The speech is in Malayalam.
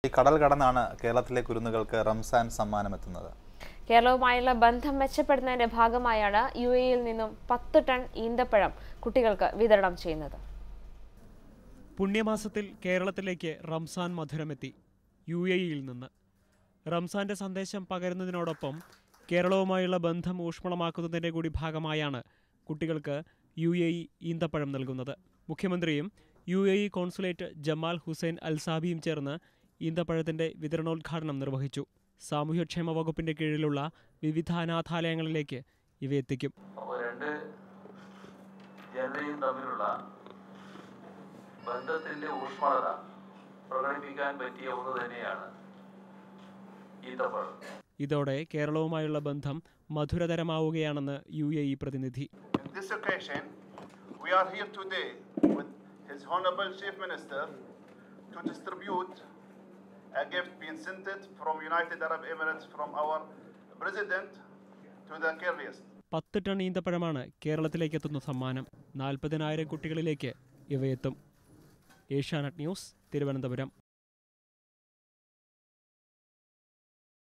ഈ കടൽ കടന്നാണ് കേരളത്തിലെ കുരുന്നുകൾക്ക് റംസാൻ സമ്മാനം എത്തുന്നത് കേരളവുമായുള്ള ബന്ധം മെച്ചപ്പെടുത്തുന്നതിന്റെ ഭാഗമായാണ് യു എയിൽ നിന്നും പത്ത് ടൺ ഈന്തപ്പഴം കുട്ടികൾക്ക് വിതരണം ചെയ്യുന്നത് പുണ്യമാസത്തിൽ കേരളത്തിലേക്ക് റംസാൻ മധുരമെത്തി യു എ ഇയിൽ നിന്ന് റംസാന്റെ സന്ദേശം പകരുന്നതിനോടൊപ്പം കേരളവുമായുള്ള ബന്ധം ഊഷ്മളമാക്കുന്നതിന്റെ കൂടി ഭാഗമായാണ് കുട്ടികൾക്ക് യു എ ഇ ഈന്തപ്പഴം നൽകുന്നത് മുഖ്യമന്ത്രിയും U A E consulate Jamal Hussain അൽസാബിയും ചേർന്ന് ഈന്തപ്പഴത്തിന്റെ വിതരണോദ്ഘാടനം നിർവഹിച്ചു സാമൂഹ്യക്ഷേമ വകുപ്പിന്റെ കീഴിലുള്ള വിവിധ അനാഥാലയങ്ങളിലേക്ക് ഇവ എത്തിക്കും അപ്പോൾ രണ്ട് ജനതയും തമ്മിലുള്ള ബന്ധത്തിന്റെ ഊഷ്മളത പ്രകടിപ്പിക്കാൻ പറ്റിയ ഒന്ന് തന്നെയാണ് ഈത്തപ്പഴം ഇതോടെ കേരളവുമായുള്ള ബന്ധം മധുരതരമാവുകയാണെന്ന് യു എ ഇ പ്രതിനിധി In this occasion, we are here today with His Honorable Chief Minister to distribute a gift being sent it from United Arab Emirates from our President to the carriers. പത്ത് ടൺ ഈന്തപ്പഴമാണ് കേരളത്തിലേക്ക് എത്തുന്ന സമ്മാനം നാൽപ്പതിനായിരം കുട്ടികളിലേക്ക് ഇവയെത്തും ഏഷ്യാനെറ്റ് ന്യൂസ് തിരുവനന്തപുരം